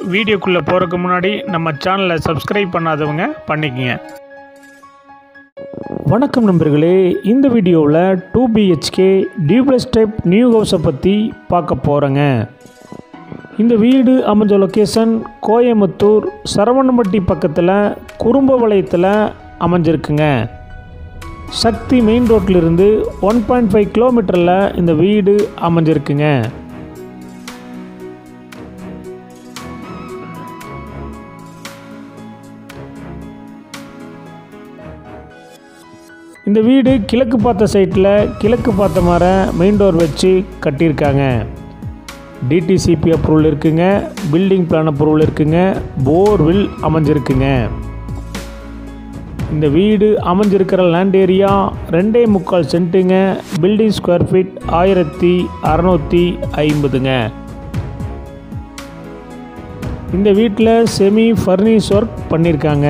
வீடியோக்குள்ளே போகிறதுக்கு முன்னாடி நம்ம சேனலை சப்ஸ்கிரைப் பண்ணாதவங்க பண்ணிக்கங்க வணக்கம் நண்பர்களே இந்த வீடியோவில் two BHK duplex type new ஹவுஸை பற்றி பார்க்க போகிறேங்க இந்த வீடு அமைஞ்ச லொக்கேஷன் கோயம்புத்தூர் சரவணம்பட்டி பக்கத்தில் குறும்பவளையத்தில் அமைஞ்சிருக்குங்க சக்தி மெயின் ரோட்டிலிருந்து ஒன் பாயிண்ட் ஃபைவ் கிலோமீட்டரில் இந்த வீடு அமைஞ்சிருக்குங்க இந்த வீடு கிழக்கு பார்த்த சைட்டில் கிழக்கு பார்த்த மாதிரி மெயின் டோர் வச்சு கட்டியிருக்காங்க டிடிசிபி அப்ரூவல் இருக்குங்க பில்டிங் பிளான் அப்ரூவல் இருக்குங்க போர்வில் அமைஞ்சிருக்குங்க இந்த வீடு அமைஞ்சிருக்கிற லேண்ட் ஏரியா ரெண்டே முக்கால் சென்ட்டுங்க பில்டிங் ஸ்கொயர் ஃபீட் ஆயிரத்தி அறநூற்றி ஐம்பதுங்க இந்த வீட்டில் செமி ஃபர்னிஷ் ஒர்க் பண்ணியிருக்காங்க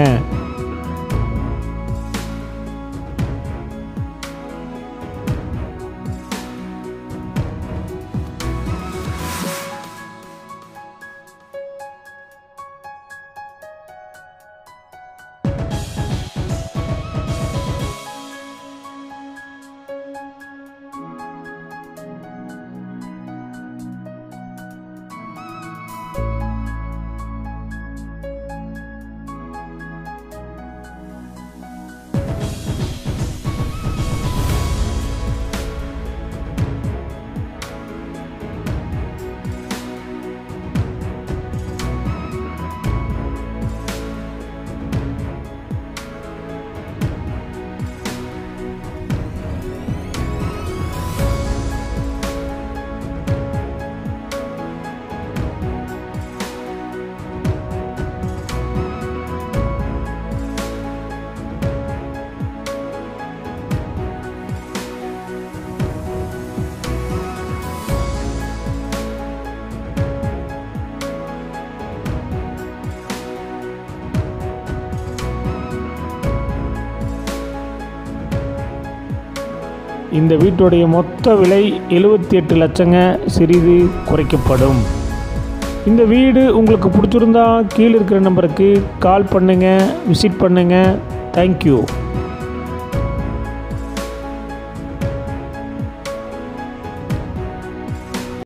இந்த வீட்டுடைய மொத்த விலை எழுபத்தி எட்டு லட்சங்க சிறிது குறைக்கப்படும் இந்த வீடு உங்களுக்கு பிடிச்சிருந்தா கீழே இருக்கிற நம்பருக்கு கால் பண்ணுங்கள் விசிட் பண்ணுங்கள் தேங்க்யூ